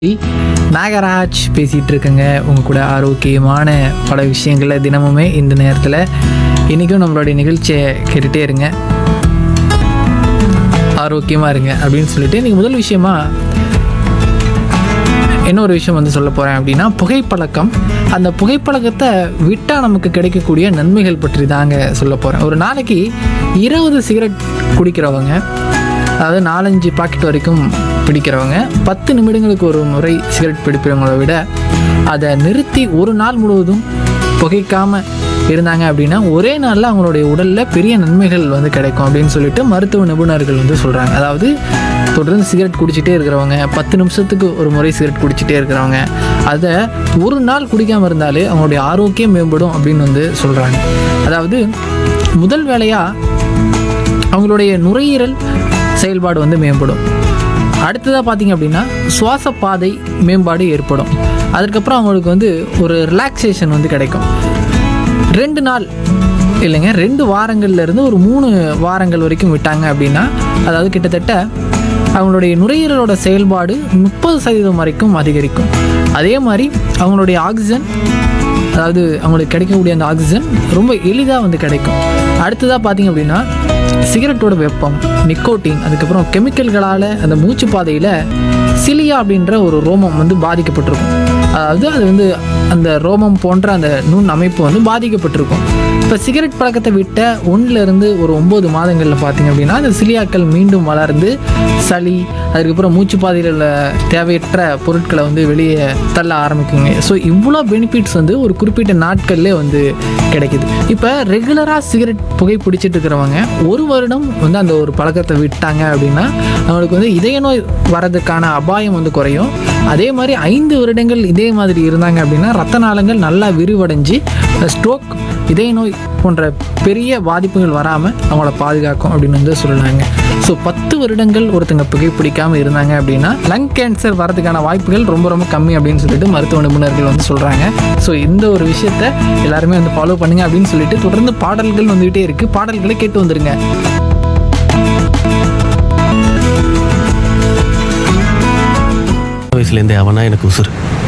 நாகராஜ் பேசிகிட்டு இருக்கேங்க உங்கள் கூட ஆரோக்கியமான பல விஷயங்களை தினமுமே இந்த நேரத்தில் இன்றைக்கும் நம்மளுடைய நிகழ்ச்சியை கேட்டுகிட்டே இருங்க ஆரோக்கியமாக இருங்க அப்படின்னு சொல்லிட்டு இன்றைக்கி முதல் விஷயமா என்ன ஒரு விஷயம் வந்து சொல்ல போகிறேன் அப்படின்னா புகைப்பழக்கம் அந்த புகைப்பழக்கத்தை விட்டால் நமக்கு கிடைக்கக்கூடிய நன்மைகள் பற்றி தாங்க சொல்ல போகிறேன் ஒரு நாளைக்கு இருபது சிகரெட் குடிக்கிறவங்க அதாவது நாலஞ்சு பாக்கெட் வரைக்கும் பிடிக்கிறவங்க பத்து நிமிடங்களுக்கு ஒரு முறை சிகரெட் பிடிப்பவங்களை விட அதை நிறுத்தி ஒரு நாள் முழுவதும் புகைக்காமல் இருந்தாங்க அப்படின்னா ஒரே நாளில் அவங்களுடைய உடலில் பெரிய நன்மைகள் வந்து கிடைக்கும் அப்படின்னு சொல்லிட்டு மருத்துவ நிபுணர்கள் வந்து சொல்கிறாங்க அதாவது தொடர்ந்து சிகரெட் குடிச்சிட்டே இருக்கிறவங்க பத்து நிமிஷத்துக்கு ஒரு முறை சிகரெட் குடிச்சிட்டே இருக்கிறவங்க அதை ஒரு நாள் குடிக்காமல் இருந்தாலே அவங்களுடைய ஆரோக்கியம் மேம்படும் அப்படின்னு வந்து சொல்கிறாங்க அதாவது முதல் வேலையாக அவங்களுடைய நுரையீரல் செயல்பாடு வந்து மேம்படும் அடுத்ததாக பார்த்தீங்க அப்படின்னா சுவாச பாதை மேம்பாடு ஏற்படும் அதுக்கப்புறம் அவங்களுக்கு வந்து ஒரு ரிலாக்ஸேஷன் வந்து கிடைக்கும் ரெண்டு நாள் இல்லைங்க ரெண்டு வாரங்கள்ல இருந்து ஒரு மூணு வாரங்கள் வரைக்கும் விட்டாங்க அப்படின்னா அதாவது கிட்டத்தட்ட அவங்களுடைய நுரையீரலோட செயல்பாடு முப்பது சதவீதம் வரைக்கும் அதிகரிக்கும் அதே மாதிரி அவங்களுடைய ஆக்சிஜன் அதாவது அவங்களுக்கு கிடைக்கக்கூடிய அந்த ஆக்சிஜன் ரொம்ப எளிதாக வந்து கிடைக்கும் அடுத்ததாக பார்த்தீங்க அப்படின்னா சிகரெட்டோட வெப்பம் நிக்கோட்டின் அதுக்கப்புறம் கெமிக்கல்களால் அந்த மூச்சு பாதையில் சிலியா அப்படின்ற ஒரு ரோமம் வந்து பாதிக்கப்பட்டிருக்கும் அதாவது அது வந்து அந்த ரோமம் போன்ற அந்த நுண் அமைப்பு வந்து பாதிக்கப்பட்டிருக்கும் இப்போ சிகரெட் பழக்கத்தை விட்ட ஒன்றிலிருந்து ஒரு ஒம்பது மாதங்களில் பார்த்தீங்க அப்படின்னா அந்த சிலியாக்கள் மீண்டும் வளர்ந்து சளி அதுக்கப்புறம் மூச்சு பாதையில் உள்ள தேவையற்ற பொருட்களை வந்து வெளியே தள்ள ஆரம்பிக்குங்க ஸோ இவ்வளோ பெனிஃபிட்ஸ் வந்து ஒரு குறிப்பிட்ட நாட்கள்லேயே வந்து கிடைக்குது இப்போ ரெகுலராக சிகரெட் புகை பிடிச்சிட்டு இருக்கிறவங்க ஒரு வருடம் வந்து அந்த ஒரு பழக்கத்தை விட்டாங்க அப்படின்னா அவங்களுக்கு வந்து இதய நோய் வரதுக்கான அபாயம் வந்து குறையும் அதே மாதிரி ஐந்து வருடங்கள் இதே மாதிரி இருந்தாங்க அப்படின்னா ரத்த நாளங்கள் நல்லா விரிவடைஞ்சு ஸ்ட்ரோக் இதய நோய் போன்ற பெரிய பாதிப்புகள் வராமல் அவங்கள பாதுகாக்கும் அப்படின்னு வந்து சொல்லலாங்க ஸோ பத்து வருடங்கள் ஒருத்தங்க புகைப்பிடிக்காமல் இருந்தாங்க அப்படின்னா லங் கேன்சர் வரதுக்கான வாய்ப்புகள் ரொம்ப ரொம்ப கம்மி அப்படின்னு சொல்லிட்டு மருத்துவ நிபுணர்கள் வந்து சொல்கிறாங்க ஸோ இந்த ஒரு விஷயத்த எல்லாருமே வந்து ஃபாலோ பண்ணுங்க அப்படின்னு சொல்லிட்டு தொடர்ந்து பாடல்கள் வந்துகிட்டே இருக்குது பாடல்களை கேட்டு வந்துருங்க வயசுலேருந்தே அவனா எனக்கு உசுறு